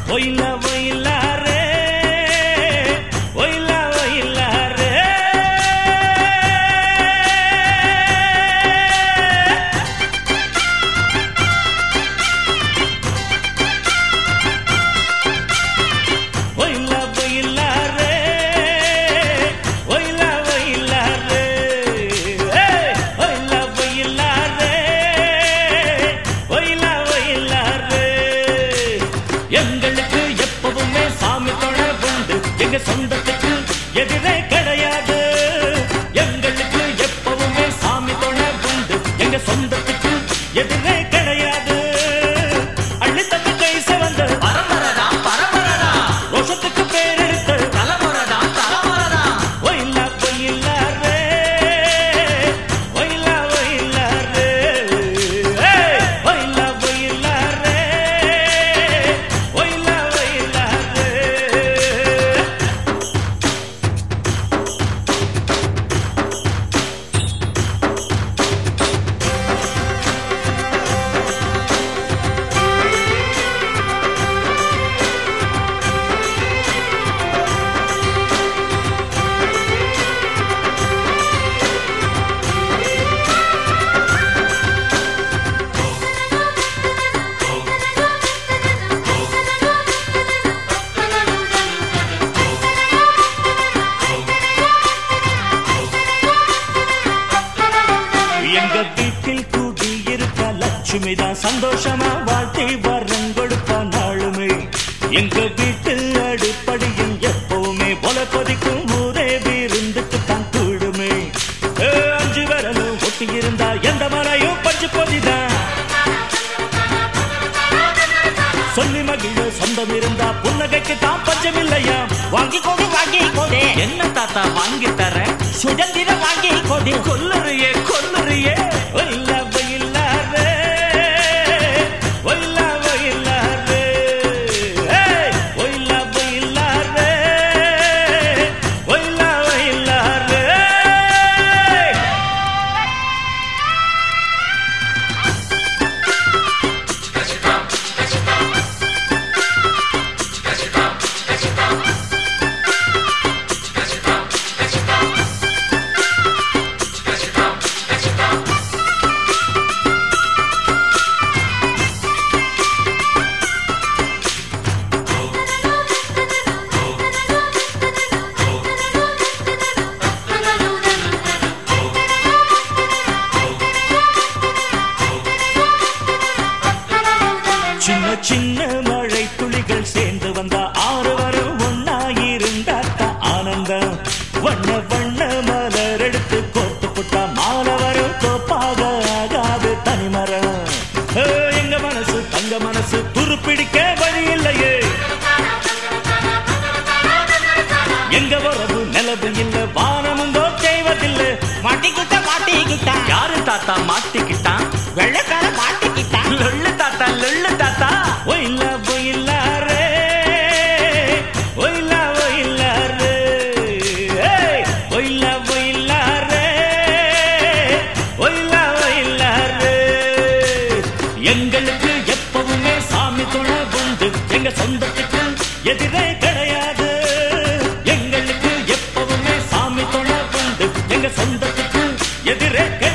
ஒயில ஒயிலாரே ஒயில ஒயிலாரே ஒயில ஒயிலாரே ஒயில ஒயிலாரே ஒயில ஒயிலாரே ஒயில ஒயிலாரே எங்களுக்கு எப்பவுமே சாமி தொழ உண்டு எங்க சொந்தத்துக்கு எதிரே கிடையாது எங்களுக்கு எப்பவுமே சாமி தொழ உண்டு எங்க சொந்தத்துக்கு எதிரே கிடையாது அள்ளித்தட்டு கை சிவந்த பரம்பரடா பரம்பரடா ரோஷத்துக்கு பேர் எடுத்து தலைமுறைடா தலைமுறைடா ஒயிலா ஒயிலாரே ஒயிலா ஒயிலாரே ஒயிலா ஒயிலாரே ஒயிலா ஒயிலாரே எங்க வீட்டில் கூடி இருக்க லட்சுமி தான் சந்தோஷமா வாழ்த்தி வரம் கொடுப்பா நாளுமே எங்க வீட்டு அடிப்படையில் எப்பவுமே போல கொதிக்கும் ஊரே விருந்துக்கு தான் கூடுமே ஏ, அஞ்சு விரலும் ஒட்டி இருந்தா எந்த மலையும் பஞ்சு பொதிதான் சொல்லி மகிழ சொந்தம் இருந்தா புன்னகைக்கு தான் பஞ்சம் இல்லையா வாங்கி கொடு வாங்கி கொடு என்ன தாத்தா வாங்கி தரேன் சுதந்திரம் வாங்கி கொடு கொல்லுறியே கொல்லுறியே ஒயிலா ஒயிலாரே ஒயிலா ஒயிலாரே ஏய் ஒயிலா ஒயிலாரே ஒயிலா ஒயிலாரே சின்ன சின்ன மழை துளிகள் சேர்ந்து வந்தா ஆறு வரும் ஒன்னாயிருந்தாத்த ஆனந்தம் வண்ண வண்ண மலர் எடுத்து கோத்து புட்டா மாலை வரும் தோப்பாக ஆகாது தனிமரம் ஏ, எங்க மனசு தங்க மனசு துருப்பிடிக்க வழி இல்லையே எங்க உறவு நிலவு இல்ல வானமும் செய்வதில்லை மாட்டிக்கிட்ட மாட்டிக்கிட்ட யாரு தாத்தா மாட்டிக்கிட்டான் வெள்ளக்கார மாட்டிக்கிட்ட லொள்ளு தாத்தா லொள்ளு தாத்தா ஒயில ஒயிலாரே ஒயில ஒயிலாரே ஏய் ஒயில ஒயிலாரே ஒயில ஒயிலாரே எங்களுக்கு எப்பவுமே சாமி துணை உண்டு எங்க சொந்தத்துக்கு எதிரே கிடையாது எங்களுக்கு எப்பவுமே சாமி துணை உண்டு எங்க சொந்தத்துக்கு எதிரே கிடையாது